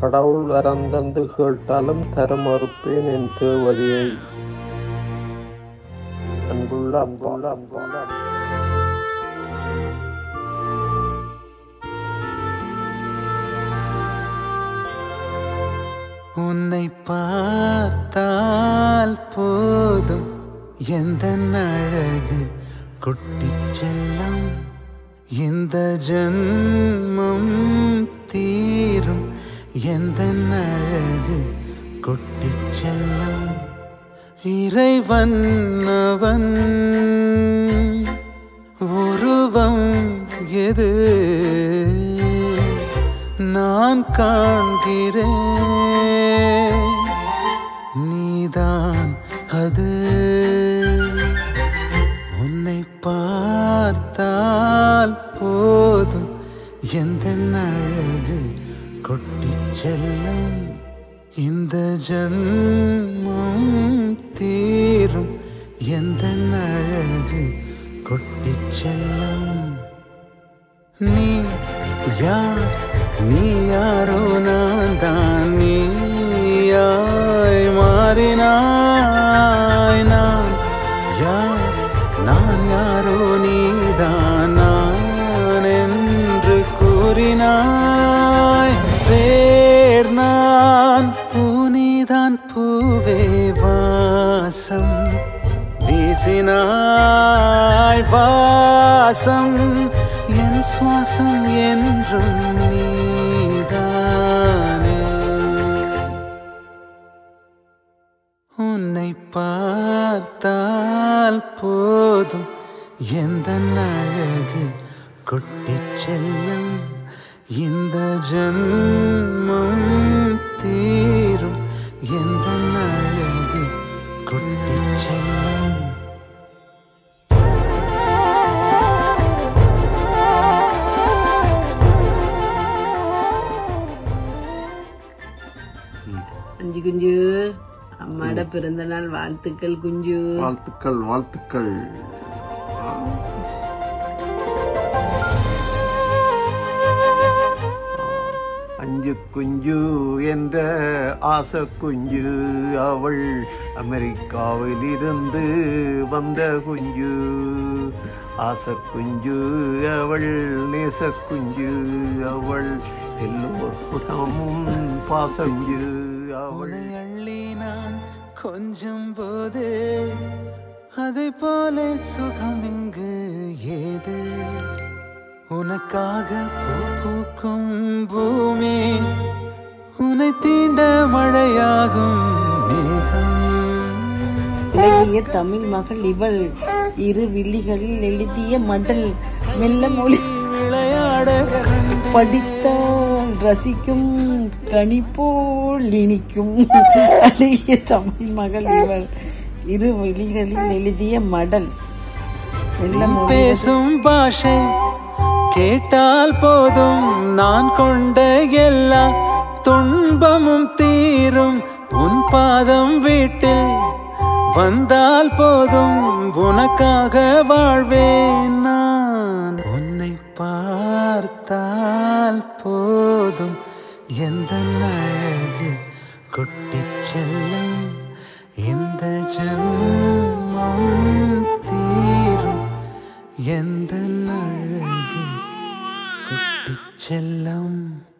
கடவுள் வரம் தந்து கேட்டாலும் தர மறுப்பேன் என் தேவதையை அன்புள்ள அன்புள்ள அன்புள்ள உன்னை பார்த்தால் போதும் எந்த அழகு குட்டிச் செல்லம் இந்த ஜன்மம் தீரும் எந்த அழகு குட்டிச் செல்லம் இறைவன் அவன் உருவம் எது நான் காண்கிறேன் நீதான் அது உன்னை பார்த்தால் போதும் எந்த அழகு கொட்டிச் செல்லும் இந்த ஜன்மம் தீரும் எந்த அழகு கொட்டிச் செல்லும் நீ யார் நீ யாரோ நான் தான் நீயாய் மாறினாய் நான் யார் நான் யாரோ நீதான் நான் என்று கூறினாய் வேர் நான் பூனிதான் பூவே வாசம் வீசினாய் வாசம் என் சுவாசம் என்றும் நீதானே உன்னை பார்த்தால் போதும் எந்த அழகு கொட்டிச் செல்லும் இந்த ஜன்மம் தீரும் எந்த அழகு கொட்டிச் செல்லும் அஞ்சு குஞ்சு அம்மாட பிறந்த நாள் வாழ்த்துக்கள் குஞ்சு வாழ்த்துக்கள் வாழ்த்துக்கள் அஞ்சு குஞ்சு என்ற ஆசை குஞ்சு அவள் அமெரிக்காவில் இருந்து வந்த குஞ்சு ஆசை குஞ்சு அவள் நேச குஞ்சு அவள் எல்லோருடமும் பாசஞ்சு அவள் உன்னை அள்ளி நான் கொஞ்சம் போது அதை போல சுகம் இங்கு ஏது உனக்காக பூ பூக்கும் பூமி உன்னை தீண்ட மழையாகும் மேகம் இலகிய தமிழ் மகள் இவள் இரு விழிகளில் எழுதிய மடல் மெல்ல மொழி விளையாட படித்தால் ரசிக்கும் கனி போல் இனிக்கும் அழகிய தமிழ் மகள் இவள் இரு விழிகளில் எழுதிய மடல் மெல்ல நீ மொழி பேசும் பாஷை கேட்டால் போதும் நான் கொண்ட எல்லா துன்பமும் தீரும் உன் பாதம் வீட்டில் வந்தால் போதும் உனக்காக வாழ்வேன் நான் உன்னை பார்த்தால் போதும் எந்த அழகு கொட்டிச் செல்லும் இந்த ஜன்மம் தீரும் எந்த அழகு குட்டிச் செல்லம்